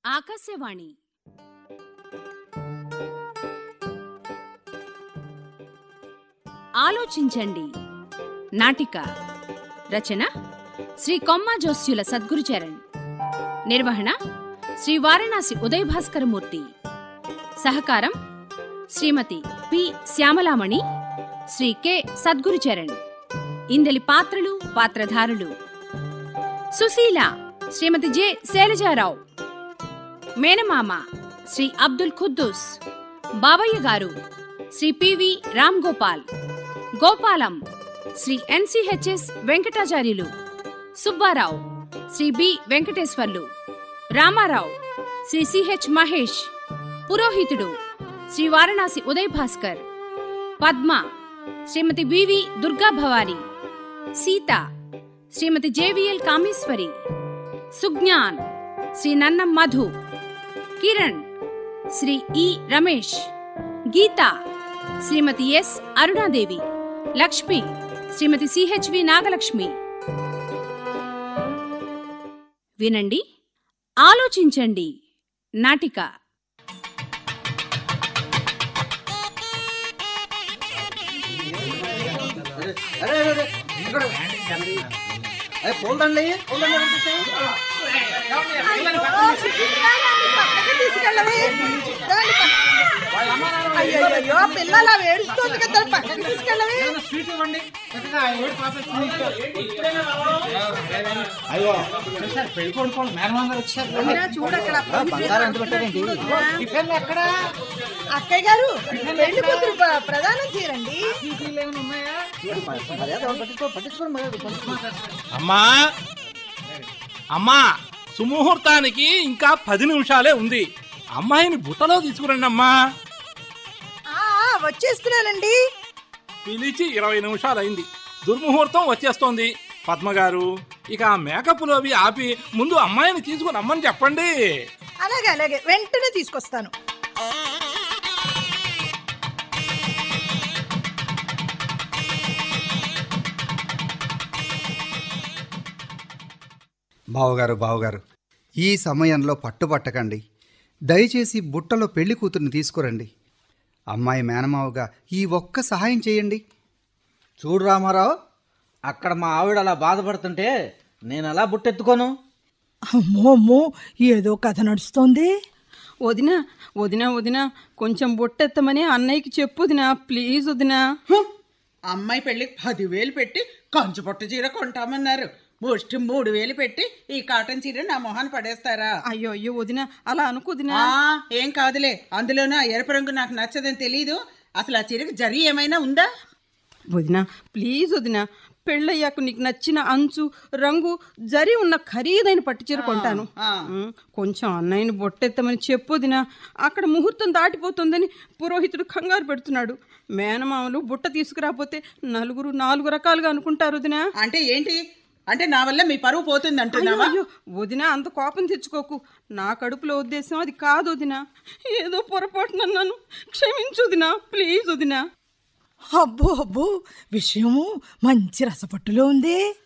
ఆకాశవాణి ఆలోచించండి నాటిక రచన శ్రీ కొమ్మ జోస్యుల సద్గురుచరణ్ నిర్వహణ శ్రీ వారణాసి ఉదయ భాస్కరమూర్తి సహకారం శ్రీమతి పి శ్యామలామణి శ్రీ కె సద్గురుచరణ్ ఇందలి పాత్రలు పాత్రధారులు సుశీల శ్రీమతి జె శైలజారావు మేనమామ శ్రీ అబ్దుల్ ఖుద్దూస్ బాబయ్య గారు Shri PV Ram Gopal Gopalam Shri NCHS Venkatacharyulu Subbarao Shri B Venkateswarlu Ramarao Shri CH Mahesh పురోహితుడు Shri Varanasi Uday Bhaskar Padma Shrimati VV Durga Bhavani Sita Shrimati JVL Kameswari Sujnan Shri Nannam Madhu Kiran Shri E Ramesh Gita Shrimati S Arunadevi Lakshmi Shrimati CHV Nagalakshmi వినండి ఆలోచించండి నాటిక అరే అరే అరే ఇక్కడ అరే పోల్దండి పోల్దండి అయ్యో పిల్లల ఏడుస్తుంది కదా పక్కకి తీసుకెళ్ళవి స్వీట్ ఇవ్వండి చక్కగా ఏడు పాపేస్తుంది అయ్యో సార్ పెళ్లి కొడుకోవాలి మేనమామ గారు వచ్చారు చూడు అక్కడ బంగారం ఎంత పెట్టారేంటి టిఫిన్లు ఎక్కడ అక్కయ్య గారు పెళ్లి కూతురు ప్ర- ప్రదానం చేయరండి టిఫిన్లు ఏమైనా ఉన్నాయా మర్యాద పట్టించుకో పట్టించుకోండి మర్యాద పట్టించుకోండి. అమ్మా అమ్మా సుముహూర్తానికి ఇంకా పది నిమిషాలే ఉంది అమ్మాయిని బుట్టలో తీసుకురండి అమ్మా ఆ, ఆ, వచ్చేస్తున్నానండి పిలిచి ఇరవై నిమిషాలైంది దుర్ముహూర్తం వచ్చేస్తోంది పద్మగారు ఇక ఆ మేకప్లు అవి ఆపి ముందు అమ్మాయిని తీసుకుని రమ్మని చెప్పండి అలాగే అలాగే వెంటనే తీసుకొస్తాను బావగారు బావగారు ఈ సమయంలో పట్టుపట్టకండి దయచేసి బుట్టలో పెళ్లి కూతుర్ని తీసుకురండి అమ్మాయి మేనమావగా ఈ ఒక్క సహాయం చేయండి చూడు రామారావు అక్కడ మా ఆవిడ అలా బాధపడుతుంటే నేను అలా బుట్టెత్తుకోను అమ్మో అమ్మో ఏదో కథ నడుస్తోంది వదిన వదిన వదిన కొంచెం బొట్టెత్తమని అన్నయ్యకి చెప్పు వదినా ప్లీజ్ వదినా అమ్మాయి పెళ్లికి పదివేలు పెట్టి కంచు పట్టు చీర కొంటామన్నారు ముష్టి మూడు వేలు పెట్టి ఈ కాటన్ చీర నా మొహాన్ని పడేస్తారా అయ్యో అయ్యో వదిన అలా అనుకోదినా ఆ, ఏం కాదులే అందులోనూ ఆ ఎరుపు రంగు నాకు నచ్చదని తెలీదు అసలు ఆ చీరకి జరి ఏమైనా ఉందా వదిన ప్లీజ్ వదిన పెళ్ళయ్యాక నీకు నచ్చిన అంచు రంగు జరి ఉన్న ఖరీదైన పట్టుచీర కొంటాను ఆ. ఉమ్, కొంచెం అన్నయ్యని బొట్టెత్తమని చెప్పు వదినా అక్కడ ముహూర్తం దాటిపోతుందని పురోహితుడు కంగారు పెడుతున్నాడు మేనమామలు బుట్ట తీసుకురాపోతే నలుగురు నాలుగు రకాలుగా అనుకుంటారు వదినా అంటే ఏంటి అంటే నా వల్ల మీ పరువు పోతుంది అంటున్నావా అయ్యో వదిన అంత కోపం తెచ్చుకోకు నా కడుపులో ఉద్దేశం అది కాదు వదిన ఏదో పొరపాటున నన్ను క్షమించు వదినా ప్లీజ్ వదినా అబ్బో అబ్బో విషయము మంచి రసపట్టులో ఉంది